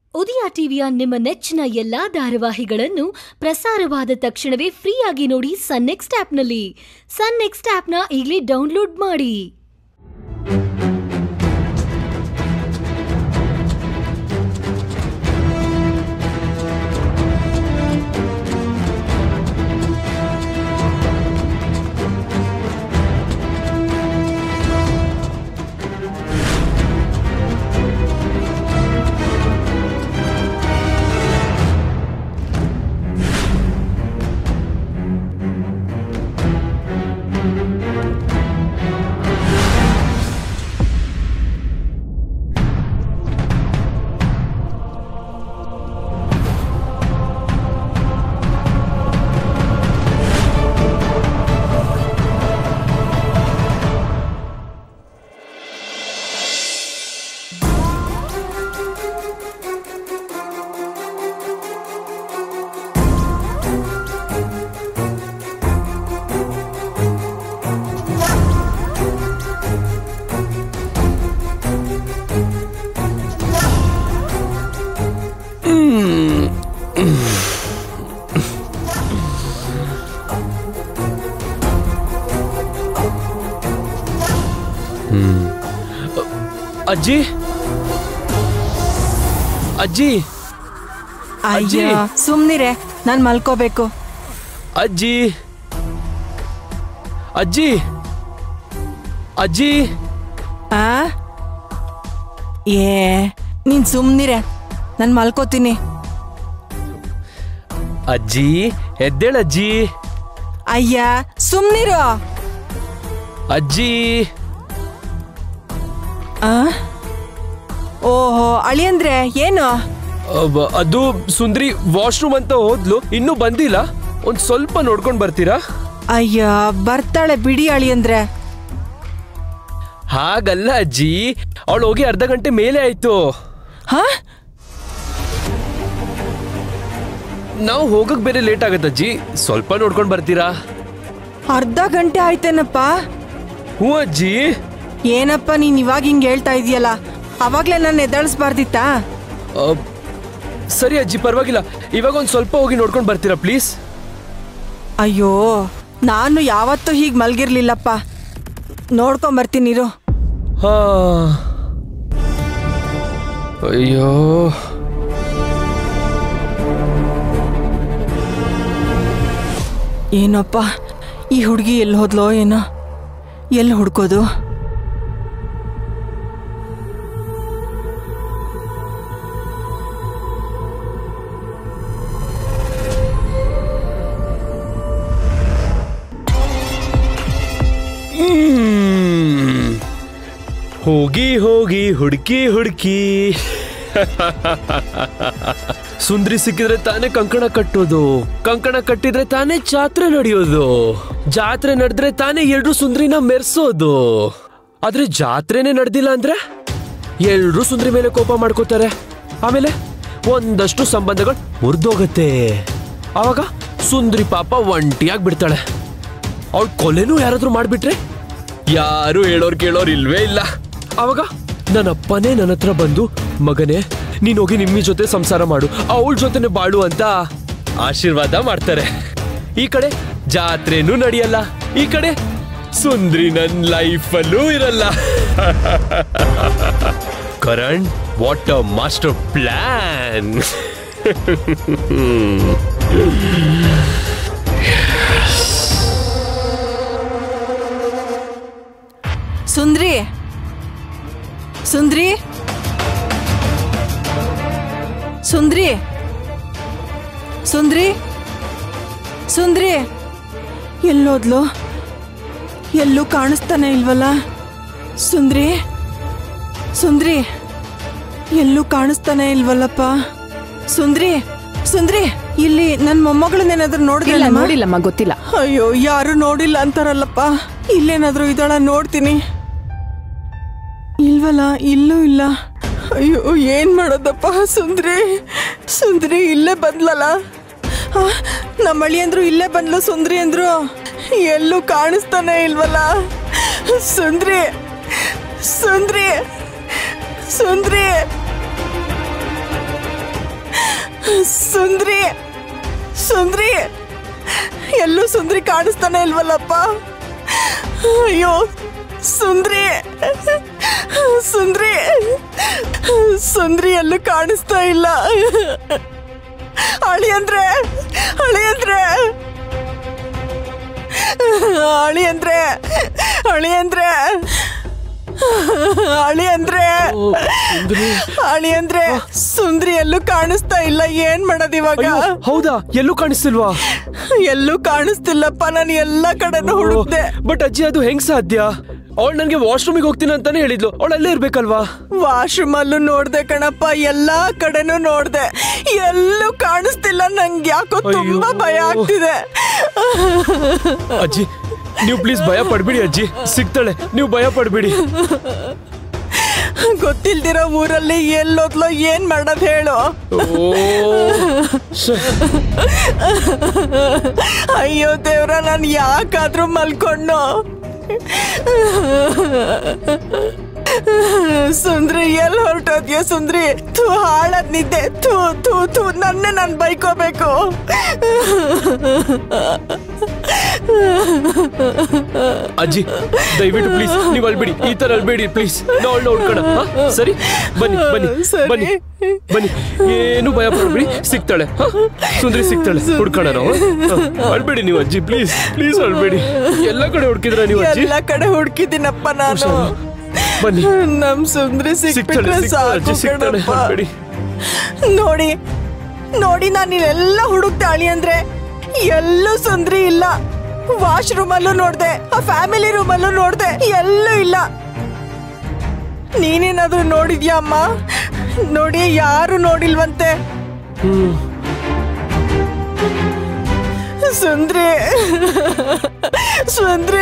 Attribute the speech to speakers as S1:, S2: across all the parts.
S1: ಉದಯ ಟಿವಿಯ ನಿಮ್ಮ ನೆಚ್ಚಿನ ಎಲ್ಲಾ ಧಾರಾವಾಹಿಗಳನ್ನು ಪ್ರಸಾರವಾದ ತಕ್ಷಣವೇ ಫ್ರೀಯಾಗಿ ನೋಡಿ ಸನ್ ನೆಕ್ಸ್ಟ್ ಆಪ್ನಲ್ಲಿ ಸನ್ ನೆಕ್ಸ್ಟ್ ಆಪ್ನ ಈಗಲೇ ಡೌನ್ಲೋಡ್ ಮಾಡಿ
S2: ಅಜ್ಜಿ ಅಜ್ಜಿ ಅಜ್ಜಿ.
S3: ಅಯ್ಯ ಸುಮ್ನಿರೆ ನಾನ್ ಮಲ್ಕೋಬೇಕು
S2: ಅಜ್ಜಿ ಅಜ್ಜಿ ಅಜ್ಜಿ
S3: ಆ ಏ ನೀನ್ ಸುಮ್ನಿರೆ ನಾನ್ ಮಲ್ಕೋತೀನಿ
S2: ಅಜ್ಜಿ ಎದ್ದೇಳಜ್ಜಿ
S3: ಅಯ್ಯ ಸುಮ್ನಿರು
S2: ಅಜ್ಜಿ
S3: ಆ ಓಹೋ ಅಳಿಯಂದ್ರೆ ಏನು
S2: ಅಬ್ಬ, ಅದು ಸುಂದ್ರಿ ವಾಶ್ರೂಮ್ ಅಂತ ಹೋದ್ಲು ಇನ್ನೂ ಬಂದಿಲ್ಲ ಒಂದ್ ಸ್ವಲ್ಪ ನೋಡ್ಕೊಂಡ್ ಬರ್ತೀರಾ
S3: ಅಯ್ಯ ಬರ್ತಾಳೆ ಬಿಡಿ ಅಳಿಯಂದ್ರೆ
S2: ಹಾಗಲ್ಲ ಅಜ್ಜಿ ಅವಳು ಹೋಗಿ ಅರ್ಧ ಗಂಟೆ ಮೇಲೆ ಆಯ್ತು
S3: ಹಾ
S2: ನಾವು ಹೋಗಕ್ ಬೇರೆ ಲೇಟ್ ಆಗತ್ತೆ ಅಜ್ಜಿ ಸ್ವಲ್ಪ ನೋಡ್ಕೊಂಡ್ ಬರ್ತೀರಾ
S3: ಅರ್ಧ ಗಂಟೆ ಆಯ್ತೇನಪ್ಪ
S2: ಹ್ಞೂ ಅಜ್ಜಿ
S3: ಏನಪ್ಪ ನೀನ್ ಇವಾಗ ಹಿಂಗ್ ಹೇಳ್ತಾ ಇದೀಯಲ್ಲ ಅವಾಗ್ಲೇ ನಾನು ಎದ್ದಾಳಿಸ್ಬಾರ್ದಿತ್ತಾ
S2: ಅ, ಸರಿ ಅಜ್ಜಿ ಪರವಾಗಿಲ್ಲ ಇವಾಗ ಒಂದ್ ಸ್ವಲ್ಪ ಹೋಗಿ ನೋಡ್ಕೊಂಡ್ ಬರ್ತೀರಾ ಪ್ಲೀಸ್
S3: ಅಯ್ಯೋ ನಾನು ಯಾವತ್ತೂ ಹೀಗೆ ಮಲ್ಗಿರ್ಲಿಲ್ಲಪ್ಪ ನೋಡ್ಕೊಂಬರ್ತೀನಿರು
S2: ಹಾ ಅಯ್ಯೋ
S3: ಏನಪ್ಪ ಈ ಹುಡುಗಿ ಎಲ್ಲಿ ಹೋದ್ಲೋ ಏನೋ ಎಲ್ಲಿ ಹುಡ್ಕೋದು
S2: ಹ್ಮ್. ಹೋಗಿ ಹೋಗಿ ಹುಡುಕಿ ಹುಡುಕಿ ಸುಂದ್ರಿ ಸಿಕ್ಕಿದ್ರೆ ತಾನೇ ಕಂಕಣ ಕಟ್ಟೋದು ಕಂಕಣ ಕಟ್ಟಿದ್ರೆ ತಾನೇ ಜಾತ್ರೆ ನಡೆಯೋದು ಜಾತ್ರೆ ನಡೆದ್ರೆ ತಾನೇ ಎಲ್ರು ಸುಂದ್ರಿನ ಮೆರ್ಸೋದು ಆದ್ರೆ ಜಾತ್ರೆನೇ ನಡೆದಿಲ್ಲ ಅಂದ್ರೆ ಎಲ್ರು ಸುಂದ್ರಿ ಮೇಲೆ ಕೋಪ ಮಾಡ್ಕೋತಾರೆ ಆಮೇಲೆ ಒಂದಷ್ಟು ಸಂಬಂಧಗಳು ಮುರಿದೋಗತ್ತೆ ಅವಾಗ ಸುಂದ್ರಿ ಪಾಪ ಒಂಟಿಯಾಗಿ ಬಿಡ್ತಾಳೆ ಅವಳು ಕೊಲೆನೂ ಯಾರಾದ್ರೂ ಮಾಡ್ಬಿಟ್ರೆ ಯಾರು ಹೇಳೋರ್ ಕೇಳೋರ್ ಇಲ್ವೇ ಇಲ್ಲ ಅವಾಗ ನನ್ನ ಅಪ್ಪನೇ ನನ್ನ ಹತ್ರ ಬಂದು ಮಗನೇ ನೀನ್ ಹೋಗಿ ನಿಮ್ಮಿ ಜೊತೆ ಸಂಸಾರ ಮಾಡು ಅವಳ ಜೊತೆನೆ ಬಾಳು ಅಂತ ಆಶೀರ್ವಾದ ಮಾಡ್ತಾರೆ ಈ ಕಡೆ ಜಾತ್ರೆನೂ ನಡೆಯಲ್ಲ ಈ ಕಡೆ ಸುಂದ್ರಿ ನನ್ ಲೈಫಲ್ಲೂ ಇರಲ್ಲ Karan what a master plan
S3: Sundri Sundri Sundri Sundri Sundri ಎಲ್ಲೋದ್ಲು ಎಲ್ಲೂ ಕಾಣಿಸ್ತಾನೆ ಇಲ್ವಲ್ಲ ಸುಂದ್ರಿ ಸುಂದ್ರಿ ಎಲ್ಲೂ ಕಾಣಿಸ್ತಾನೆ ಇಲ್ವಲ್ಲಪ್ಪ ಸುಂದ್ರಿ ಸುಂದ್ರಿ ಇಲ್ಲಿ ನನ್ನ ಮೊಮ್ಮಗಳನ್ನೇನಾದ್ರೂ
S4: ಇಲ್ಲ
S3: ನೋಡಿಲ್ಲ
S4: ನೋಡಿಲ್ಲಮ್ಮ ಗೊತ್ತಿಲ್ಲ
S3: ಅಯ್ಯೋ ಯಾರು ನೋಡಿಲ್ಲ ಅಂತಾರಲ್ಲಪ್ಪ ಇಲ್ಲೇನಾದ್ರೂ ಇದಳ ನೋಡ್ತೀನಿ ಇಲ್ವಲ್ಲ ಇಲ್ಲೂ ಇಲ್ಲ ಅಯ್ಯೋ ಏನ್ ಮಾಡೋದಪ್ಪ ಸುಂದ್ರಿ ಸುಂದ್ರಿ ಇಲ್ಲೇ ಬಂದ್ಲಲ್ಲ ಆ, ನಮ್ಮ ಅಳಿ ಅಂದ್ರು ಇಲ್ಲೇ ಬಂದ್ಲು ಸುಂದ್ರಿ ಅಂದ್ರು ಎಲ್ಲೂ ಕಾಣಿಸ್ತಾನೆ ಇಲ್ವಲ್ಲ ಸುಂದ್ರಿ ಸುಂದ್ರಿ ಸುಂದ್ರಿ ಸುಂದ್ರಿ ಸುಂದ್ರಿ ಎಲ್ಲೂ ಸುಂದ್ರಿ ಕಾಣಿಸ್ತಾನೆ ಇಲ್ವಲ್ಲಪ್ಪ ಅಯ್ಯೋ ಸುಂದ್ರಿ ಸುಂದ್ರಿ ಸುಂದ್ರಿ ಎಲ್ಲೂ ಕಾಣಿಸ್ತಾ ಇಲ್ಲ ಅಳಿ ಅಂದ್ರೆ ಅಳಿ ಅಂದ್ರೆ ಅಳಿ ಅಂದ್ರೆ ಅಳಿ ಅಂದ್ರೆ ಅಳಿ ಅಂದ್ರೆ ಅಳಿ ಅಂದ್ರೆ ಸುಂದ್ರಿ ಎಲ್ಲೂ ಕಾಣಿಸ್ತಾ ಇಲ್ಲ ಏನ್ ಮಾಡೋದ್ ಇವಾಗ
S2: ಅಯ್ಯೋ ಹೌದಾ ಎಲ್ಲೂ ಕಾಣಿಸ್ತಿಲ್ವಾ
S3: ಎಲ್ಲೂ ಕಾಣಿಸ್ತಿಲ್ಲಪ್ಪ ನಾನು ಎಲ್ಲ ಕಡೆನೂ ಹುಡುಕ್ದೆ
S2: ಬಟ್ ಅಜ್ಜಿ ಅದು ಹೆಂಗ್ ಸಾಧ್ಯ ಅವಳು ನನ್ಗೆ ವಾಶ್ರೂಮಿಗೆ ಹೋಗ್ತೀನಿ ಅಂತಾನೆ ಹೇಳಿದ್ಲು ಅವಳು ಅಲ್ಲೇ ಇರ್ಬೇಕಲ್ವಾ
S3: ವಾಶ್ರೂಮ್ ಅಲ್ಲೂ ನೋಡ್ದೆ ಕಣಪ್ಪ ಎಲ್ಲಾ ಕಡೆನೂ ನೋಡ್ದೆ ಎಲ್ಲೂ ಕಾಣಿಸ್ತಿಲ್ಲ ನಂಗೆ ಯಾಕೋ ತುಂಬಾ ಭಯ ಆಗ್ತಿದೆ
S2: ಅಜ್ಜಿ ನೀವು ಪ್ಲೀಸ್ ಭಯ ಪಡ್ಬೇಡಿ ಅಜ್ಜಿ ಸಿಗ್ತಾಳೆ ನೀವು ಭಯ ಪಡ್ಬೇಡಿ
S3: ಗೊತ್ತಿಲ್ದಿರೋ ಊರಲ್ಲಿ ಎಲ್ಲೋದ್ಲೋ ಏನ್ ಮಾಡೋದ್ ಹೇಳು
S2: ಓ ಶ್ಶೆ.
S3: ಅಯ್ಯೋ ದೇವ್ರ ನಾನು ಯಾಕಾದ್ರೂ ಮಲ್ಕೊಂಡು ಸುಂದ್ರಿ ಎಲ್ಲಿ ಹೊರಟೋದ್ಯ ಸುಂದ್ರಿ ಥೂ ಹಾಳದ್ ನಿದ್ದೆ ಥೂ ಥೂ ಥೂ ನನ್ನೇ ನಾನು ಬೈಕೋಬೇಕು
S2: ಅಜ್ಜಿ ದಯವಿಟ್ಟು ಪ್ಲೀಸ್ ನೀವು ಅಲ್ಬೇಡಿ ಈ ತರ ಅಲ್ಬೇಡಿ ಪ್ಲೀಸ್ ನಾವು ನೋಡ್ಕೋಣ ಹಾ? ಸರಿ ಬನ್ನಿ ಬನ್ನಿ
S3: ಸರಿ.
S2: ಬನ್ನಿ ಬನ್ನಿ ಏನು ಭಯ ಪಡ್ಬೇಡಿ ಸಿಗ್ತಾಳೆ ಹಾ? ಸುಂದ್ರಿ ಸಿಗ್ತಾಳೆ ಹುಡ್ಕೋಣ ನಾವು ಹಾ? ಅಳ್ಬೇಡಿ ನೀವು ಅಜ್ಜಿ ಪ್ಲೀಸ್ ಪ್ಲೀಸ್ ಅಳ್ಬೇಡಿ ಎಲ್ಲ ಕಡೆ ಹುಡುಕಿದ್ರ ನೀವು ಅಜ್ಜಿ
S3: ಎಲ್ಲ ಕಡೆ ಹುಡುಕಿದ್ದೀನಪ್ಪ ನಾನು
S2: ಹುಷಾರು. ಬನ್ನಿ
S3: ನಮ್ ಸುಂದ್ರಿ
S2: ಸಿಗ್ತಾಳೆ
S3: ಸಿಕ್ಬಿಟ್ರೆ
S2: ಸಿಗ್ತಾಳೆ ಅಜ್ಜಿ
S3: ಸಾಕು
S2: ಸಿಗ್ತಾಳೆ
S3: ಕಣಪ್ಪ
S2: ಅಳ್ಬೇಡಿ
S3: ನೋಡಿ ನೋಡಿ ನಾನು ಇಲ್ಲೆಲ್ಲ ಹುಡುಕ್ತೆ ಅಳಿ ಅಂದ್ರೆ ಎಲ್ಲೂ ಸುಂದ್ರಿ ಇಲ್ಲ ವಾಶ್ರೂಮ್ ಅಲ್ಲೂ ನೋಡ್ದೆ ಆ ಫ್ಯಾಮಿಲಿ ರೂಮ್ ಅಲ್ಲೂ ನೋಡ್ದೆ ಎಲ್ಲೂ ಇಲ್ಲ ನೀನೇನಾದ್ರೂ ನೋಡಿದ್ಯಾ ಅಮ್ಮ ನೋಡಿ ಯಾರು ನೋಡಿಲ್ವಂತೆ
S2: ಹ್ಮ್
S3: ಸುಂದ್ರಿ ಸುಂದ್ರಿ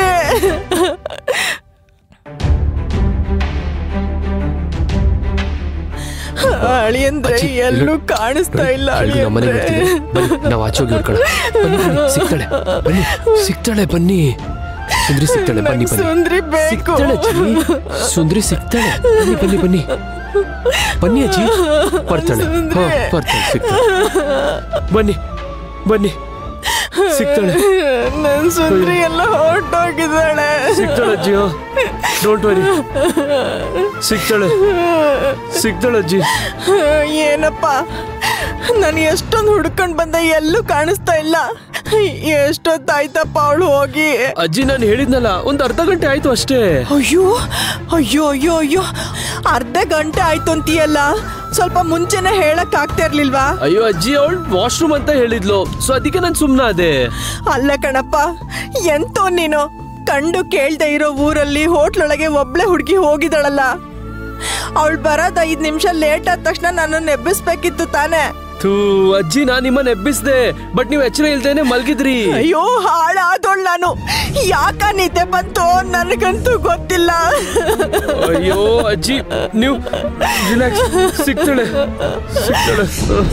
S3: ಅಳಿ ಅಂದ್ರೆ
S2: ಅಜ್ಜಿ,
S3: ಎಲ್ಲೂ
S2: ಇಲ್ಲಿ-
S3: ಕಾಣಿಸ್ತಾ ಇಲ್ಲ ಅಳಿ
S2: ಎಲ್ರು ನಮ್ಮನೆ
S3: ಅಂದ್ರೆ
S2: ಬರ್ತಿದೆ ಬನ್ನಿ ನಾವು ಆಚೆ ಹೋಗಿ ಹುಡ್ಕೋಣ ಬನ್ನಿ ಬನ್ನಿ ಸಿಗ್ತಾಳೆ ಬನ್ನಿ ಸಿಗ್ತಾಳೆ ಬನ್ನಿ ಸುಂದ್ರಿ ಸಿಗ್ತಾಳೆ ಬನ್ನಿ
S3: ನಂಗ್
S2: ಬನ್ನಿ
S3: ಸುಂದ್ರಿ ಬೇಕು
S2: ಸಿಗ್ತಾಳೆ ಅಜ್ಜಿ ಸುಂದ್ರಿ ಸಿಗ್ತಾಳೆ ಬನ್ನಿ ಬನ್ನಿ ಬನ್ನಿ ಬನ್ನಿ ಅಜ್ಜಿ ಬರ್ತಾಳೆ ಹಾ ಬರ್ತಾಳೆ ಸಿಗ್ತಾಳೆ ಬನ್ನಿ ಬನ್ನಿ ಸಿಗ್ತಾಳೆ
S3: ನನ್ ಸುಂದ್ರಿ ಎಲ್ಲ ಹೊರಟೋಗಿದ್ದಾಳೆ
S2: ಸಿಗ್ತಾಳೆ ಅಜ್ಜಿ ಡೋಂಟ್ ವರಿ ಸಿಗ್ತಾಳೆ ಸಿಗ್ತಾಳೆ ಅಜ್ಜಿ
S3: ಏನಪ್ಪ ನಾನು ಎಷ್ಟೊಂದು ಹುಡ್ಕೊಂಡ್ ಬಂದೆ ಎಲ್ಲೂ ಕಾಣಿಸ್ತಾ ಇಲ್ಲ ಎಷ್ಟೊತ್ತಾಯ್ತಪ್ಪ ಅವಳು ಹೋಗಿ
S2: ಅಜ್ಜಿ ನಾನು ಹೇಳಿದ್ನಲ್ಲ ಒಂದು ಅರ್ಧ ಗಂಟೆ ಆಯ್ತು ಅಷ್ಟೇ
S3: ಅಯ್ಯೋ ಅಯ್ಯೋ ಅಯ್ಯೋ ಅಯ್ಯೋ ಅರ್ಧ ಗಂಟೆ ಆಯ್ತು ಅಂತೀಯಲ್ಲ ಸ್ವಲ್ಪ ಮುಂಚೆನೆ ಹೇಳಕ್ ಆಗ್ತಾ ಇರ್ಲಿಲ್ವಾ
S2: ಅಯ್ಯೋ ಅಜ್ಜಿ ಅವಳು ವಾಶ್ರೂಮ್ ಅಂತ ಹೇಳಿದ್ಲು ಸೊ ಅದಕ್ಕೆ ನಾನು ಸುಮ್ಮನೆ ಅದೇ
S3: ಅಲ್ಲ ಕಣಪ್ಪ ಎಂತೋ ನೀನು ಕಂಡು ಕೇಳ್ದೆ ಇರೋ ಊರಲ್ಲಿ ಹೋಟ್ಲೊಳಗೆ ಒಬ್ಳೆ ಹುಡುಗಿ ಹೋಗಿದಳಲ್ಲ ಅವಳು ಬರೋದ್ ಐದ್ ನಿಮಿಷ ಲೇಟ್ ಆದ ತಕ್ಷಣ ನನ್ನನ್ನು ಎಬ್ಬಿಸ್ಬೇಕಿತ್ತು ತಾನೇ
S2: ಥೂ ಅಜ್ಜಿ ನಾನ್ ನಿಮ್ಮನ್ನ ಎಬ್ಬಿಸ್ದೆ ಬಟ್ ನೀವು ಎಚ್ಚರ ಇಲ್ದೇನೆ ಮಲ್ಗಿದ್ರಿ
S3: ಅಯ್ಯೋ ಹಾಳಾದೋಳ್ ನಾನು ಯಾಕ ನಿದ್ದೆ ಬಂತು ನನಗಂತೂ ಗೊತ್ತಿಲ್ಲ
S2: ಅಯ್ಯೋ ಅಜ್ಜಿ ನೀವು ರಿಲ್ಯಾಕ್ಸ್ ಸಿಗ್ತಾಳೆ ಸಿಗ್ತಾಳೆ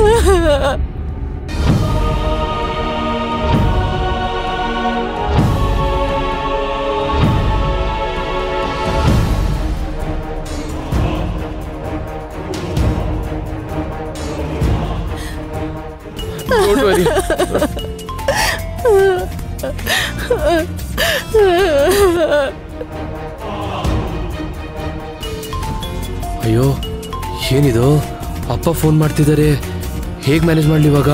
S2: Don't worry. ಅಯ್ಯೋ ಏನಿದು ಅಪ್ಪ ಫೋನ್ ಮಾಡ್ತಿದ್ದಾರೆ ಹೇಗ್ ಮ್ಯಾನೇಜ್ ಮಾಡ್ಲಿ ಇವಾಗ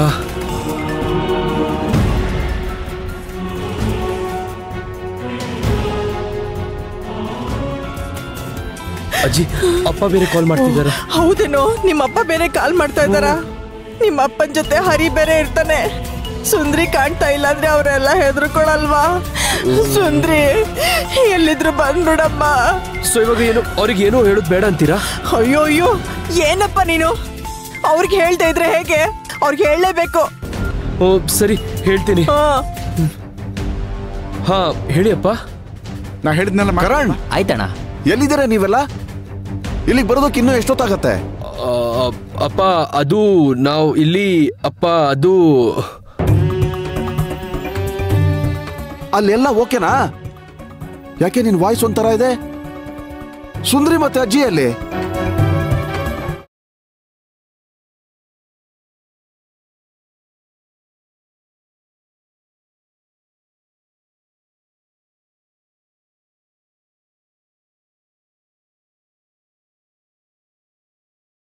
S2: ಅಜ್ಜಿ ಅಪ್ಪ ಬೇರೆ ಕಾಲ್ ಮಾಡ್ತಿದ್ದಾರೆ
S3: ಹೌದೇನೋ ನಿಮ್ಮಪ್ಪ ಬೇರೆ ಕಾಲ್ ಮಾಡ್ತಾ ಇದ್ದಾರ ನಿಮ್ಮ ಅಪ್ಪನ ಜೊತೆ ಹರಿ ಬೇರೆ ಇರ್ತಾನೆ ಸುಂದ್ರಿ ಕಾಣ್ತಾ ಇಲ್ಲ ಅಂದ್ರೆ ಅವರೆಲ್ಲ ಹೆದರ್ಕೊಳಲ್ವಾ ಸುಂದ್ರಿ ಎಲ್ಲಿದ್ರು ಬಂದ್ಬಿಡಮ್ಮ
S2: ಸೊ ಇವಾಗ ಏನು ಅವ್ರಿಗೆ ಏನೋ ಹೇಳೋದು ಬೇಡ ಅಂತೀರಾ
S3: ಅಯ್ಯೋ ಅಯ್ಯೋ ಏನಪ್ಪ ನೀನು ಅವ್ರಿಗೆ ಹೇಳ್ತಾ ಇದ್ರೆ ಹೇಗೆ ಅವ್ರಿಗೆ ಹೇಳಲೇಬೇಕು
S2: ಓ ಸರಿ ಹೇಳ್ತೀನಿ
S3: ಹಾ
S2: ಹಾ ಹೇಳಿ ಅಪ್ಪ
S4: ನಾ ಹೇಳಿದ್ನಲ್ಲ ಕರಣ್
S5: ಆಯ್ತಣ್ಣ
S4: ಎಲ್ಲಿದ್ದೀರಾ ನೀವೆಲ್ಲ ಇಲ್ಲಿಗೆ ಬರೋದಕ್ಕೆ ಇನ್ನೂ ಎಷ್ಟೊತ್ತಾಗತ್ತೆ
S2: ಆ, ಅಪ್ಪ ಅದು ನಾವು ಇಲ್ಲಿ ಅಪ್ಪ ಅದು
S4: ಅಲ್ಲೆಲ್ಲ ಓಕೆನಾ ಯಾಕೆ ನಿನ್ ವಾಯ್ಸ್ ಒಂಥರ ಇದೆ ಸುಂದ್ರಿ ಮತ್ತೆ ಅಜ್ಜಿ ಅಲ್ಲಿ